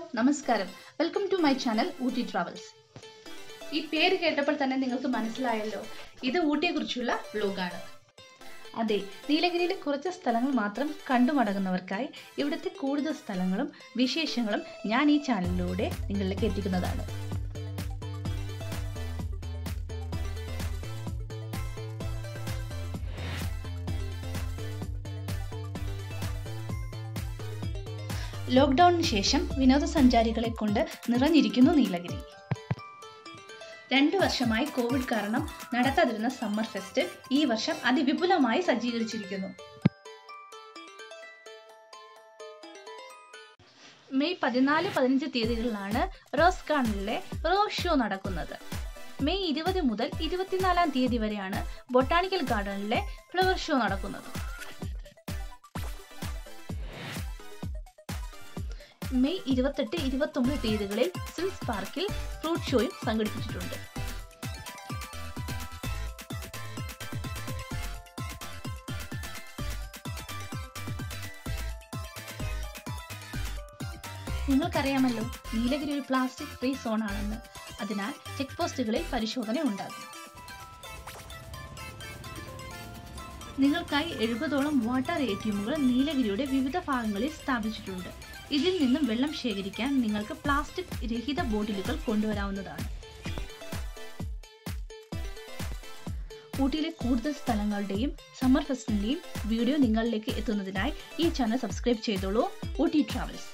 നമസ്കാരം welcome to my channel Ooty travels ഈ പേര് കേട്ടപ്പോൾ തന്നെ നിങ്ങൾക്ക് മനസ്സിലായല്ലോ ഇത് ഊട്ടിയെക്കുറിച്ചുള്ള വ്ലോഗാണ് അതെ നീലഗിരിയിലെ കുറച്ച് സ്ഥലങ്ങൾ മാത്രം കണ്ടു മടങ്ങുന്നവർക്കായി ഇവിടുത്തെ കൂടുതൽ സ്ഥലങ്ങളും വിശേഷങ്ങളും ഞാൻ ഈ ചാനലിലൂടെ നിങ്ങളിലേക്ക് എത്തിക്കുന്നതാണ് ലോക്ക്ഡൌണിന് ശേഷം വിനോദസഞ്ചാരികളെ കൊണ്ട് നിറഞ്ഞിരിക്കുന്നു നീലഗിരി രണ്ടു വർഷമായി കോവിഡ് കാരണം നടത്താതിരുന്ന സമ്മർ ഫെസ്റ്റ് ഈ വർഷം അതിവിപുലമായി സജ്ജീകരിച്ചിരിക്കുന്നു മെയ് പതിനാല് പതിനഞ്ച് തീയതികളിലാണ് റോസ് ഗാർഡനിലെ റോസ് ഷോ നടക്കുന്നത് മെയ് ഇരുപത് മുതൽ ഇരുപത്തിനാലാം തീയതി വരെയാണ് ബൊട്ടാണിക്കൽ ഗാർഡനിലെ ഫ്ലവർ ഷോ നടക്കുന്നത് മെയ് ഇരുപത്തെട്ട് ഇരുപത്തൊമ്പത് തീയതികളിൽ സ്വിംസ് പാർക്കിൽ ഫ്രൂട്ട് ഷോയും സംഘടിപ്പിച്ചിട്ടുണ്ട് നിങ്ങൾക്കറിയാമല്ലോ നീലഗിരി ഒരു പ്ലാസ്റ്റിക് ഫ്രീ സോൺ ആണെന്ന് അതിനാൽ ചെക്ക് പോസ്റ്റുകളിൽ പരിശോധന ഉണ്ടാകും നിങ്ങൾക്കായി എഴുപതോളം വാട്ടർ എ ടി എമ്മുകൾ നീലഗിരിയുടെ വിവിധ ഭാഗങ്ങളിൽ സ്ഥാപിച്ചിട്ടുണ്ട് ഇതിൽ നിന്നും വെള്ളം ശേഖരിക്കാൻ നിങ്ങൾക്ക് പ്ലാസ്റ്റിക് രഹിത ബോട്ടിലുകൾ കൊണ്ടുവരാവുന്നതാണ് ഊട്ടിയിലെ കൂടുതൽ സ്ഥലങ്ങളുടെയും സമ്മർ ഫെസ്റ്റിന്റെയും വീഡിയോ നിങ്ങളിലേക്ക് എത്തുന്നതിനായി ഈ ചാനൽ സബ്സ്ക്രൈബ് ചെയ്തോളൂ ഊട്ടി ട്രാവൽസ്